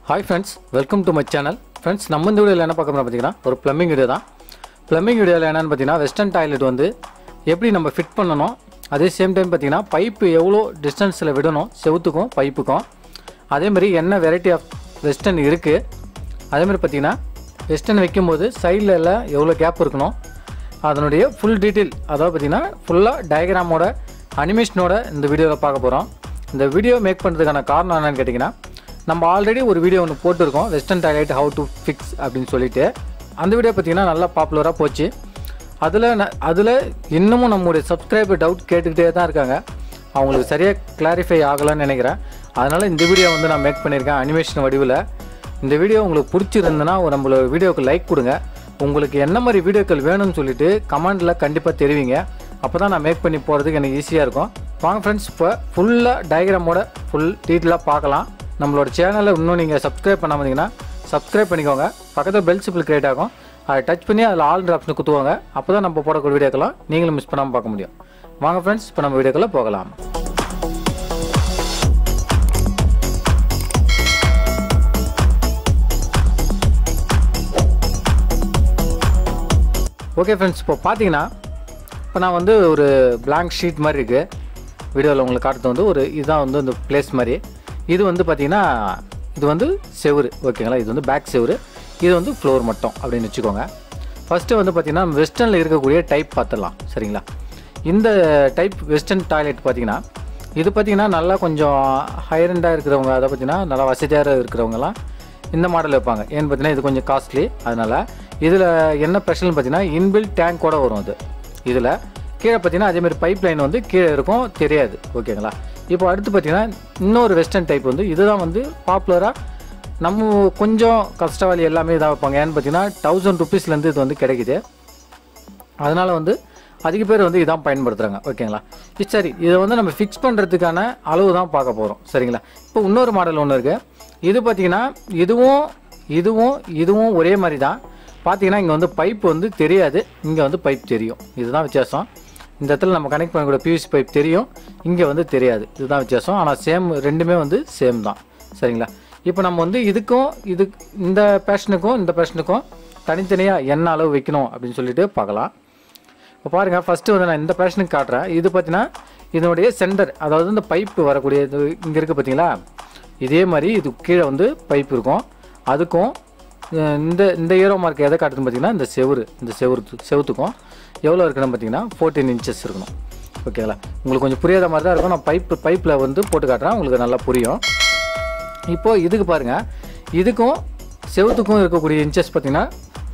hi friends welcome to my channel friends நம்ம இந்த வீடியோவில் என்ன பார்க்க போகிறோம் பார்த்தீங்கன்னா ஒரு ப்ளம்பிங் வீடியோ தான் ப்ளம்பிங் வீடியோவில் என்னென்னு பார்த்தீங்கன்னா வெஸ்டர்ன் டாய்லெட் வந்து எப்படி நம்ம ஃபிட் பண்ணணும் அதே சேம் டைம் பார்த்தீங்கன்னா பைப்பு எவ்வளோ டிஸ்டன்ஸில் விடணும் செவுத்துக்கும் பைப்புக்கும் அதேமாதிரி என்ன வெரைட்டி ஆஃப் வெஸ்டர்ன் இருக்குது அதேமாதிரி பார்த்தீங்கன்னா வெஸ்டர்ன் வைக்கும்போது சைடில் எல்லாம் எவ்வளோ கேப் இருக்கணும் அதனுடைய ஃபுல் டீட்டெயில் அதாவது பார்த்தீங்கன்னா ஃபுல்லாக டயக்ராமோட அனிமேஷனோட இந்த வீடியோவில் பார்க்க போகிறோம் இந்த வீடியோ மேக் பண்ணுறதுக்கான காரணம் என்னன்னு கேட்டிங்கன்னா நம்ம ஆல்ரெடி ஒரு வீடியோ ஒன்று போட்டிருக்கோம் western toilet how to fix அப்படின்னு சொல்லிட்டு அந்த வீடியோ பார்த்தீங்கன்னா நல்லா பாப்புலராக போச்சு அதில் அதில் இன்னமும் நம்மளுடைய சப்ஸ்கிரைபர் டவுட் கேட்டுக்கிட்டே தான் இருக்காங்க அவங்களுக்கு சரியாக கிளாரிஃபை ஆகலைன்னு நினைக்கிறேன் அதனால் இந்த வீடியோ வந்து நான் மேக் பண்ணியிருக்கேன் அனிமேஷன் வடிவில் இந்த வீடியோ உங்களுக்கு பிடிச்சிருந்ததுன்னா ஒரு நம்மளோட வீடியோவுக்கு லைக் கொடுங்க உங்களுக்கு என்ன மாதிரி வீடியோக்கள் வேணும்னு சொல்லிட்டு கமெண்டில் கண்டிப்பாக தெரிவிங்க அப்போ தான் நான் மேக் பண்ணி போகிறதுக்கு எனக்கு ஈஸியாக இருக்கும் வாங்க ஃப்ரெண்ட்ஸ் இப்போ ஃபுல்லாக டயக்ராமோட ஃபுல் டீட்டெயிலாக பார்க்கலாம் நம்மளோட சேனலை இன்னும் நீங்கள் சப்ஸ்கிரைப் பண்ணாம இருந்தீங்கன்னா சப்ஸ்கிரைப் பண்ணிக்கோங்க பக்கத்தில் பெல் சிம்பிள் கிரியேட் ஆகும் அதை டச் பண்ணி அதில் ஆல் ஆப்ஷன் குத்துவாங்க அப்போ தான் நம்ம போடக்கூடிய வீடியோக்கெல்லாம் நீங்களும் மிஸ் பண்ணாமல் பார்க்க முடியும் வாங்க ஃப்ரெண்ட்ஸ் இப்போ நம்ம வீடியோக்குள்ளே போகலாம் ஓகே ஃப்ரெண்ட்ஸ் இப்போ பார்த்தீங்கன்னா இப்போ நான் வந்து ஒரு blank ஷீட் மாதிரி இருக்குது வீடியோவில் உங்களுக்கு காட்டுறது வந்து ஒரு இதுதான் வந்து இந்த பிளேஸ் மாதிரி இது வந்து பார்த்தீங்கன்னா இது வந்து செவுரு ஓகேங்களா இது வந்து பேக் செவுரு இது வந்து ஃப்ளோர் மட்டும் அப்படின்னு வச்சுக்கோங்க ஃபஸ்ட்டு வந்து பார்த்தீங்கன்னா வெஸ்டர்னில் இருக்கக்கூடிய டைப் பார்த்துடலாம் சரிங்களா இந்த டைப் வெஸ்டர்ன் டாய்லெட் பார்த்தீங்கன்னா இது பார்த்தீங்கன்னா நல்லா கொஞ்சம் ஹைரண்டாக இருக்கிறவங்க அதை பார்த்தீங்கன்னா நல்லா வசதியாக இருக்கிறவங்கலாம் இந்த மாடல் வைப்பாங்க ஏன்னு பார்த்தீங்கன்னா இது கொஞ்சம் காஸ்ட்லி அதனால் இதில் என்ன ஸ்பெஷல்னு பார்த்தீங்கன்னா இன்பில் டேங்கோட வரும் இது இதில் கீழே பார்த்தீங்கன்னா அதேமாதிரி பைப் லைன் வந்து கீழே இருக்கும் தெரியாது ஓகேங்களா இப்போ அடுத்து பார்த்தீங்கன்னா இன்னொரு வெஸ்டர்ன் டைப் வந்து இதுதான் வந்து பாப்புலராக நம்ம கொஞ்சம் கஷ்டவாளி எல்லாமே இதாக வைப்பாங்க ஏன்னு பார்த்தீங்கன்னா தௌசண்ட் ருபீஸ்லேருந்து இது வந்து கிடைக்குது அதனால் வந்து அதிக பேர் வந்து இதான் பயன்படுத்துகிறாங்க ஓகேங்களா இது சரி இதை வந்து நம்ம ஃபிக்ஸ் பண்ணுறதுக்கான அளவு தான் பார்க்க போகிறோம் சரிங்களா இப்போ இன்னொரு மாடல் ஒன்று இருக்குது இது பார்த்தீங்கன்னா இதுவும் இதுவும் இதுவும் ஒரே மாதிரி தான் பார்த்தீங்கன்னா இங்கே வந்து பைப் வந்து தெரியாது இங்கே வந்து பைப் தெரியும் இதுதான் வித்தியாசம் இந்த இடத்துல நம்ம கனெக்ட் பண்ணக்கூடிய பியூசி பைப் தெரியும் இங்கே வந்து தெரியாது இதுதான் வித்தியாசம் ஆனால் சேம் ரெண்டுமே வந்து சேம் தான் சரிங்களா இப்போ நம்ம வந்து இதுக்கும் இது இந்த பேஷனுக்கும் இந்த பேஷனுக்கும் தனித்தனியாக என்ன அளவு வைக்கணும் அப்படின்னு சொல்லிட்டு பார்க்கலாம் இப்போ பாருங்கள் ஃபஸ்ட்டு வந்து நான் இந்த பேஷனுக்கு காட்டுறேன் இது பார்த்தீங்கன்னா இதனுடைய சென்டர் அதாவது இந்த பைப்பு வரக்கூடிய இது இங்கே இருக்குது பார்த்தீங்களா இதே மாதிரி இது கீழே வந்து பைப் இருக்கும் அதுக்கும் அஹ், இந்த இந்த ஈரோ மார்க் எதை காட்டுதுன்னு பார்த்தீங்கன்னா இந்த செவுரு இந்த செவுரு செவுத்துக்கும் எவ்வளோ இருக்கணும் பார்த்தீங்கன்னா ஃபோர்டீன் இன்ச்சஸ் இருக்கணும் ஓகேங்களா உங்களுக்கு கொஞ்சம் புரியாத மாதிரி தான் இருக்கும் நான் பைப்பு பைப்பில் வந்து போட்டு காட்டுறேன் உங்களுக்கு நல்லா புரியும் இப்போது இதுக்கு பாருங்கள் இதுக்கும் செவுத்துக்கும் இருக்கக்கூடிய இன்ச்சஸ் பார்த்தீங்கன்னா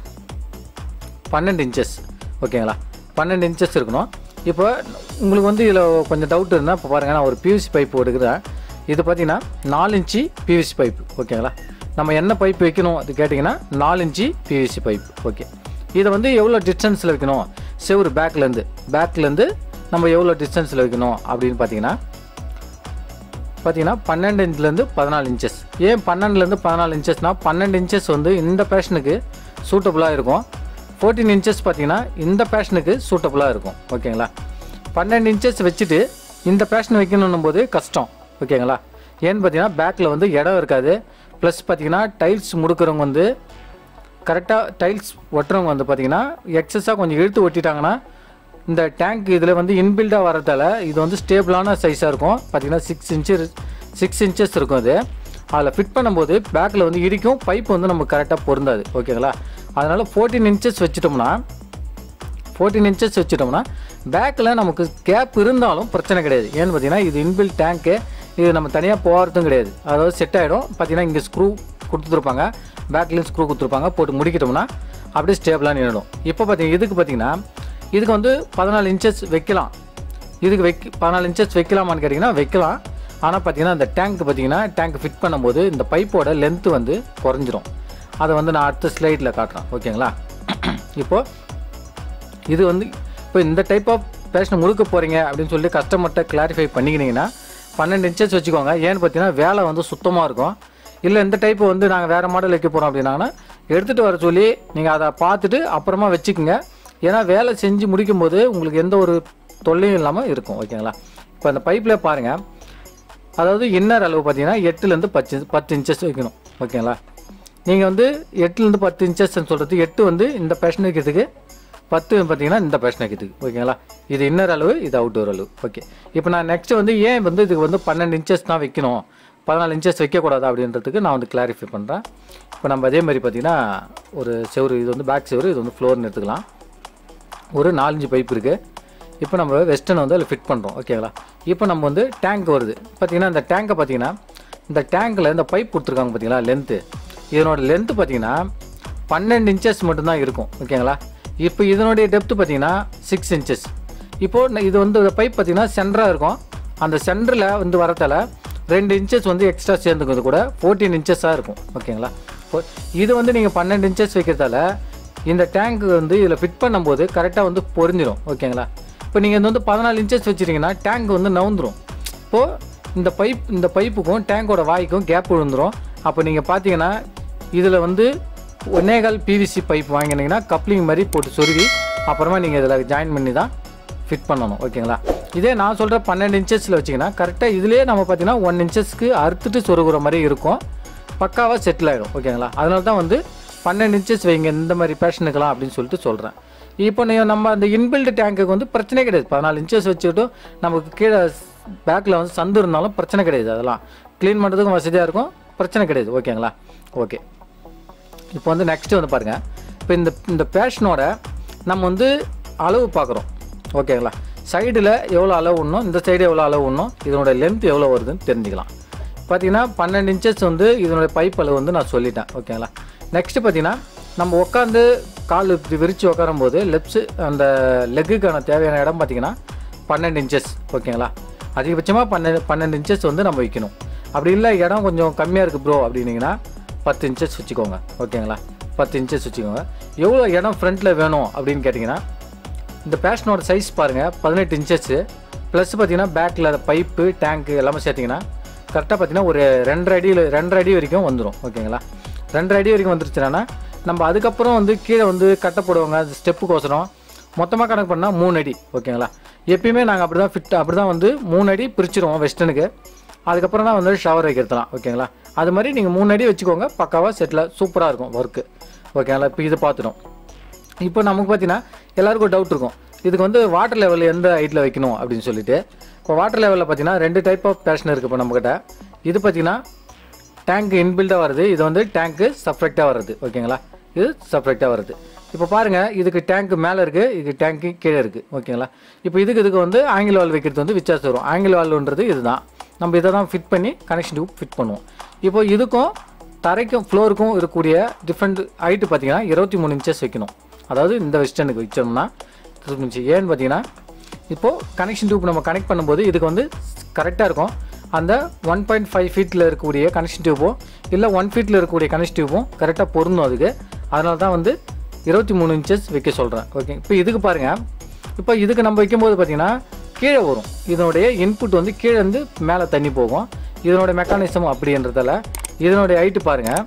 பன்னெண்டு இன்ச்சஸ் ஓகேங்களா பன்னெண்டு இன்ச்சஸ் இருக்கணும் இப்போ உங்களுக்கு வந்து இதில் கொஞ்சம் டவுட் இருந்தால் இப்போ பாருங்கள் நான் ஒரு பிவிசி பைப் எடுக்கிறேன் இது பார்த்தீங்கன்னா நாலு இன்ச்சு பிவிசி பைப் ஓகேங்களா நம்ம என்ன பைப் வைக்கணும் அது கேட்டிங்கன்னா நாலு இன்ச்சு பிவிசி பைப் ஓகே இதை வந்து எவ்வளோ டிஸ்டன்ஸில் வைக்கணும் செவுரு பேக்லேருந்து பேக்லேருந்து நம்ம எவ்வளோ டிஸ்டன்ஸில் வைக்கணும் அப்படின்னு பார்த்தீங்கன்னா பார்த்தீங்கன்னா பன்னெண்டு இன்ச்லேருந்து பதினாலு இன்ச்சஸ் ஏன் பன்னெண்டுலேருந்து பதினாலு இன்ச்சஸ்னால் பன்னெண்டு இன்ச்சஸ் வந்து இந்த பேஷனுக்கு சூட்டபுளாக இருக்கும் ஃபோர்டீன் இன்ச்சஸ் பார்த்தீங்கன்னா இந்த பேஷனுக்கு சூட்டபுளாக இருக்கும் ஓகேங்களா பன்னெண்டு இன்ச்சஸ் வச்சுட்டு இந்த பேஷன் வைக்கணும் போது கஷ்டம் ஓகேங்களா ஏன்னு பார்த்தீங்கன்னா பேக்கில் வந்து இடம் இருக்காது ப்ளஸ் பார்த்தீங்கன்னா டைல்ஸ் முடுக்கிறவங்க வந்து கரெக்டாக டைல்ஸ் ஒட்டுறவங்க வந்து பார்த்தீங்கன்னா எக்ஸஸாக கொஞ்சம் இழுத்து ஒட்டிட்டாங்கன்னா இந்த டேங்க் இதில் வந்து இன்பில்டாக வரதால இது வந்து ஸ்டேபிளான சைஸாக இருக்கும் பார்த்தீங்கன்னா சிக்ஸ் இன்ச்சு சிக்ஸ் இன்ச்சஸ் இருக்கும் அது அதில் ஃபிட் பண்ணும்போது பேக்கில் வந்து இடிக்கும் பைப் வந்து நமக்கு கரெக்டாக பொருந்தாது ஓகேங்களா அதனால் ஃபோர்டீன் இன்ச்சஸ் வச்சுட்டோம்னா ஃபோர்டீன் இன்ச்சஸ் வச்சுட்டோம்னா பேக்கில் நமக்கு கேப் இருந்தாலும் பிரச்சனை கிடையாது ஏன்னு பார்த்தீங்கன்னா இது இன்பில் டேங்க்கு இது நம்ம தனியாக போகிறதும் கிடையாது அதாவது செட் ஆகிடும் பார்த்தீங்கன்னா இங்கே ஸ்க்ரூ கொடுத்துருப்பாங்க பேக்லேயும் ஸ்க்ரூ கொடுத்துருப்பாங்க போட்டு முடிக்கிட்டோம்னா அப்படியே ஸ்டேபிளாக நின்றுடும் இப்போ பார்த்தீங்கன்னா இதுக்கு பார்த்தீங்கன்னா இதுக்கு வந்து பதினாலு இன்ச்சஸ் வைக்கலாம் இதுக்கு வைக்க பதினாலு இன்ச்சஸ் வைக்கலாமான்னு கேட்டிங்கன்னா வைக்கலாம் ஆனால் பார்த்தீங்கன்னா இந்த டேங்க் பார்த்தீங்கன்னா டேங்க் ஃபிட் பண்ணும்போது இந்த பைப்போட லென்த்து வந்து குறைஞ்சிரும் அதை வந்து நான் அடுத்த ஸ்லைடில் காட்டுறேன் ஓகேங்களா இப்போது இது வந்து இப்போ இந்த டைப் ஆஃப் பேஷன் முழுக்க போகிறீங்க அப்படின்னு சொல்லி கஸ்டமர்கிட்ட கிளாரிஃபை பண்ணிக்கினீங்கன்னா பன்னெண்டு இன்ச்சஸ் வச்சுக்கோங்க ஏன்னு பார்த்தீங்கன்னா வேலை வந்து சுத்தமாக இருக்கும் இல்லை இந்த டைப்பு வந்து நாங்கள் வேறு மாடல் வைக்க போகிறோம் அப்படின்னாங்கன்னா எடுத்துகிட்டு வர சொல்லி நீங்கள் அதை பார்த்துட்டு அப்புறமா வச்சுக்கோங்க ஏன்னா வேலை செஞ்சு முடிக்கும்போது உங்களுக்கு எந்த ஒரு தொல்லையும் இல்லாமல் இருக்கும் ஓகேங்களா இப்போ அந்த பைப்பில் பாருங்கள் அதாவது இன்னர் அளவு பார்த்தீங்கன்னா எட்டுலேருந்து பத்து பத்து இன்ச்சஸ் வைக்கணும் ஓகேங்களா நீங்கள் வந்து எட்டுலேருந்து பத்து இன்ச்சஸ்ன்னு சொல்கிறது எட்டு வந்து இந்த பேஷன் வைக்கிறதுக்கு பத்து பார்த்தீங்கன்னா இந்த பேஷன் வைக்கிறதுக்கு ஓகேங்களா இது இன்னர் அளவு இது அவுட்டோர் அளவு ஓகே இப்போ நான் நெக்ஸ்ட் வந்து ஏன் வந்து இதுக்கு வந்து பன்னெண்டு இன்ச்சஸ் தான் வைக்கணும் பதினாலு இன்ச்சஸ் வைக்கக்கூடாது அப்படின்றதுக்கு நான் வந்து கிளாரிஃபை பண்ணுறேன் இப்போ நம்ம அதே மாதிரி பார்த்தீங்கன்னா ஒரு செவரு இது வந்து பேக் செவரு இது வந்து ஃப்ளோர்னு எடுத்துக்கலாம் ஒரு நாலஞ்சு பைப் இருக்குது இப்போ நம்ம வெஸ்டர்ன் வந்து அதில் ஃபிட் பண்ணுறோம் ஓகேங்களா இப்போ நம்ம வந்து டேங்க் வருது பார்த்தீங்கன்னா இந்த டேங்கை பார்த்தீங்கன்னா இந்த டேங்க்கில் இந்த பைப் கொடுத்துருக்காங்க பார்த்தீங்களா லென்த்து இதனோட லென்த்து பார்த்தீங்கன்னா பன்னெண்டு இன்ச்சஸ் மட்டும்தான் இருக்கும் ஓகேங்களா இப்போ இதனுடைய டெப்த்து பார்த்தீங்கன்னா சிக்ஸ் இன்ச்சஸ் இப்போது இது வந்து பைப் பார்த்தீங்கன்னா சென்டராக இருக்கும் அந்த சென்டரில் வந்து வரத்தால ரெண்டு இன்ச்சஸ் வந்து எக்ஸ்ட்ரா சேர்ந்துக்கிறது கூட ஃபோர்டீன் இன்ச்சஸாக இருக்கும் ஓகேங்களா இப்போ இது வந்து நீங்கள் பன்னெண்டு இன்ச்சஸ் வைக்கிறதால இந்த டேங்க் வந்து இதில் ஃபிட் பண்ணும்போது கரெக்டாக வந்து பொரிஞ்சிடும் ஓகேங்களா இப்போ நீங்கள் வந்து பதினாலு இன்ச்சஸ் வச்சுருங்கன்னா டேங்க் வந்து நவுந்துரும் இப்போது இந்த பைப் இந்த பைப்புக்கும் டேங்கோட வாய்க்கும் கேப் விழுந்துரும் அப்போ நீங்கள் பார்த்தீங்கன்னா இதில் வந்து ஒன்னேகால் பிவிசி பைப் வாங்கினீங்கன்னா கப்ளிங் மாதிரி போட்டு சொருவி அப்புறமா நீங்கள் இதில் ஜாயின் பண்ணி தான் ஃபிட் பண்ணணும் ஓகேங்களா இதே நான் சொல்கிற பன்னெண்டு இன்ச்சஸில் வச்சிங்கன்னா கரெக்டாக இதுலேயே நம்ம பார்த்தீங்கன்னா ஒன் இன்ச்சஸ்க்கு அறுத்துட்டு சொருகுற மாதிரி இருக்கும் பக்காவாக செட்டில் ஆகிடும் ஓகேங்களா அதனால தான் வந்து பன்னெண்டு இன்ச்சஸ் வைங்க இந்த மாதிரி பேஷனுக்கெல்லாம் அப்படின்னு சொல்லிட்டு சொல்கிறேன் இப்போ நீ நம்ம அந்த இன்பில்ட் டேங்க்குக்கு வந்து பிரச்சனை கிடையாது பதினாலு இன்ச்சஸ் வச்சுக்கிட்டும் நமக்கு கீழே பேக்கில் வந்து சந்து இருந்தாலும் பிரச்சனை கிடையாது அதெல்லாம் க்ளீன் பண்ணுறதுக்கும் வசதியாக இருக்கும் பிரச்சனை கிடையாது ஓகேங்களா ஓகே இப்போ வந்து நெக்ஸ்ட்டு வந்து பாருங்கள் இப்போ இந்த இந்த பேஷனோட நம்ம வந்து அளவு பார்க்குறோம் ஓகேங்களா சைடில் எவ்வளோ அளவு உண்ணும் இந்த சைடு எவ்வளோ அளவு உண்ணும் இதனோட லென்த் எவ்வளோ வருதுன்னு தெரிஞ்சுக்கலாம் பார்த்தீங்கன்னா பன்னெண்டு இன்ச்சஸ் வந்து இதனுடைய பைப் அளவு வந்து நான் சொல்லிட்டேன் ஓகேங்களா நெக்ஸ்ட்டு பார்த்தீங்கன்னா நம்ம உட்காந்து கால் இப்படி விரித்து உட்காரும் போது லெப்ஸு அந்த லெக்குக்கான தேவையான இடம் பார்த்தீங்கன்னா பன்னெண்டு இன்ச்சஸ் ஓகேங்களா அதிகபட்சமாக பன்னெண்டு பன்னெண்டு இன்ச்சஸ் வந்து நம்ம வைக்கணும் அப்படி இல்லை இடம் கொஞ்சம் கம்மியாக இருக்குது ப்ரோ அப்படின்னீங்கன்னா பத்து இன்ச்சஸ் வச்சுக்கோங்க ஓகேங்களா பத்து இன்ச்சஸ் வச்சுக்கோங்க எவ்வளோ இடம் ஃப்ரண்ட்டில் வேணும் அப்படின்னு கேட்டிங்கன்னா இந்த பேஷனோட சைஸ் பாருங்கள் பதினெட்டு இன்ச்சஸ்ஸு ப்ளஸ் பார்த்தீங்கன்னா பேக்கில் பைப்பு டேங்க்கு எல்லாமே சேர்த்திங்கன்னா கரெக்டாக பார்த்தீங்கன்னா ஒரு ரெண்டரை அடியில் ரெண்டரை அடி வரைக்கும் வந்துடும் ஓகேங்களா ரெண்டரை அடி வரைக்கும் வந்துருச்சுன்னா நம்ம அதுக்கப்புறம் வந்து கீழே வந்து கட்டை போடுவாங்க அது ஸ்டெப்புக்கோசரம் மொத்தமாக கணக்கு பண்ணால் மூணு அடி ஓகேங்களா எப்பயுமே நாங்கள் அப்படி தான் ஃபிட் அப்படி தான் வந்து மூணு அடி பிரிச்சிருவோம் வெஸ்டர்னுக்கு அதுக்கப்புறம் தான் வந்து ஷவர் வைக்கிறதுலாம் ஓகேங்களா அது மாதிரி நீங்கள் மூணு அடி வச்சுக்கோங்க பக்காவாக செட்டில் சூப்பராக இருக்கும் ஒர்க்கு ஓகேங்களா இப்போ இது பார்த்துட்டோம் இப்போ நமக்கு பார்த்தீங்கன்னா எல்லாருக்கும் ஒரு டவுட் இருக்கும் இதுக்கு வந்து வாட்டர் லெவல் எந்த ஹைட்டில் வைக்கணும் அப்படின்னு சொல்லிட்டு இப்போ வாட்டர் லெவலில் பார்த்தீங்கன்னா ரெண்டு டைப் ஆஃப் பேஷன் இருக்குது இப்போ நம்மக்கிட்ட இது பார்த்தீங்கன்னா டேங்க் இன்பில்டாக வருது இது வந்து டேங்க்கு செப்பரேட்டாக வருது ஓகேங்களா இது செப்பரேட்டாக வருது இப்போ பாருங்கள் இதுக்கு டேங்க் மேலே இருக்குது இது டேங்க்கு கீழே இருக்குது ஓகேங்களா இப்போ இதுக்கு இதுக்கு வந்து ஆங்கிள் வால் வைக்கிறது வந்து வித்தியாசம் வரும் ஆங்கிள் வால்ன்றது இதுதான் நம்ம இதை தான் ஃபிட் பண்ணி கனெக்ஷன் டியூப் ஃபிட் பண்ணுவோம் இப்போ இதுக்கும் தரைக்கும் ஃப்ளோருக்கும் இருக்கக்கூடிய டிஃப்ரெண்ட் ஹைட்டு பார்த்தீங்கன்னா இருபத்தி மூணு இன்ச்சஸ் வைக்கணும் அதாவது இந்த வெஸ்டர்னுக்கு வச்சோம்னா இருபத்தி இன்ச்சு ஏன்னு பார்த்தீங்கன்னா இப்போது கனெக்ஷன் டியூப் நம்ம கனெக்ட் பண்ணும்போது இதுக்கு வந்து கரெக்டாக இருக்கும் அந்த ஒன் பாயிண்ட் ஃபைவ் ஃபீட்டில் இருக்கக்கூடிய கனெக்ஷன் டியூபும் இல்லை ஒன் ஃபீட்டில் இருக்கக்கூடிய கனெக்ஷன் டியூபும் கரெக்டாக பொருந்தும் அதுக்கு அதனால தான் வந்து இருபத்தி மூணு இன்ச்சஸ் வைக்க சொல்கிறேன் ஓகே இப்போ இதுக்கு பாருங்கள் இப்போ இதுக்கு நம்ம வைக்கும்போது பார்த்தீங்கன்னா கீழே வரும் இதனுடைய இன்புட் வந்து கீழே இருந்து மேலே தண்ணி போகும் இதனுடைய மெக்கானிசம் அப்படின்றதால இதனுடைய ஹைட்டு பாருங்கள்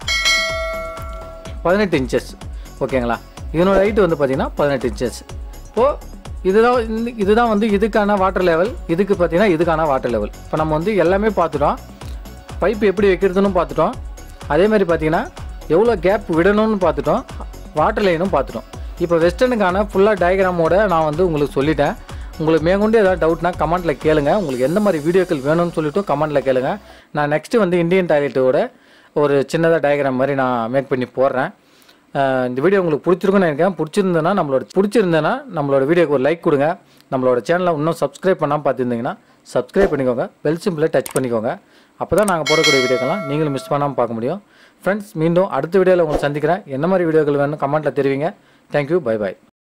பதினெட்டு இன்ச்சஸ் ஓகேங்களா இதனோட ஹைட்டு வந்து பார்த்தீங்கன்னா பதினெட்டு இன்ச்சஸ் இப்போது இதுதான் இந்த- இதுதான் வந்து இதுக்கான வாட்டர் லெவல் இதுக்கு பார்த்தீங்கன்னா இதுக்கான வாட்டர் லெவல் இப்போ நம்ம வந்து எல்லாமே பார்த்துட்டோம் பைப் எப்படி வைக்கிறதுன்னு பார்த்துட்டோம் அதே மாதிரி பார்த்தீங்கன்னா எவ்வளோ கேப் விடணும்னு பார்த்துட்டோம் வாட்டர் லைனும் பார்த்துட்டோம் இப்போ வெஸ்டர்னுக்கான ஃபுல்லாக டயக்ராமோட நான் வந்து உங்களுக்கு சொல்லிட்டேன் உங்களுக்கு மேற்கொண்டு ஏதாவது டவுட்னா கமெண்ட்டில் கேளுங்க உங்களுக்கு எந்த மாதிரி வீடியோக்கள் வேணும்னு சொல்லிட்டு கமெண்ட்டில் கேளுங்க நான் நெக்ஸ்ட்டு வந்து இந்தியன் டாய்லெட்டோட ஒரு சின்னதாக டயக்ராம் மாதிரி நான் மேக் பண்ணி போடுறேன் அஹ் இந்த வீடியோ உங்களுக்கு பிடிச்சிருக்குன்னு நினைக்கிறேன் பிடிச்சிருந்தேன்னா நம்மளோட பிடிச்சிருந்தேன்னா நம்மளோட வீடியோக்கு ஒரு லைக் கொடுங்க நம்மளோட சேனலை இன்னும் சப்ஸ்கிரைப் பண்ணாமல் பார்த்துருந்தீங்கன்னா சப்ஸ்கிரைப் பண்ணிக்கோங்க பெல் சிம்பிளை டச் பண்ணிக்கோங்க அப்போ தான் நாங்கள் போடக்கூடிய வீடியோக்கெல்லாம் நீங்களும் மிஸ் பண்ணாமல் பார்க்க முடியும் ஃப்ரெண்ட்ஸ் மீண்டும் அடுத்த வீடியோவில் உங்களை சந்திக்கிறேன் என்ன மாதிரி வீடியோக்கள் வேணும் கமெண்ட்டில் தெரிவிங்க தேங்க்யூ பை பாய்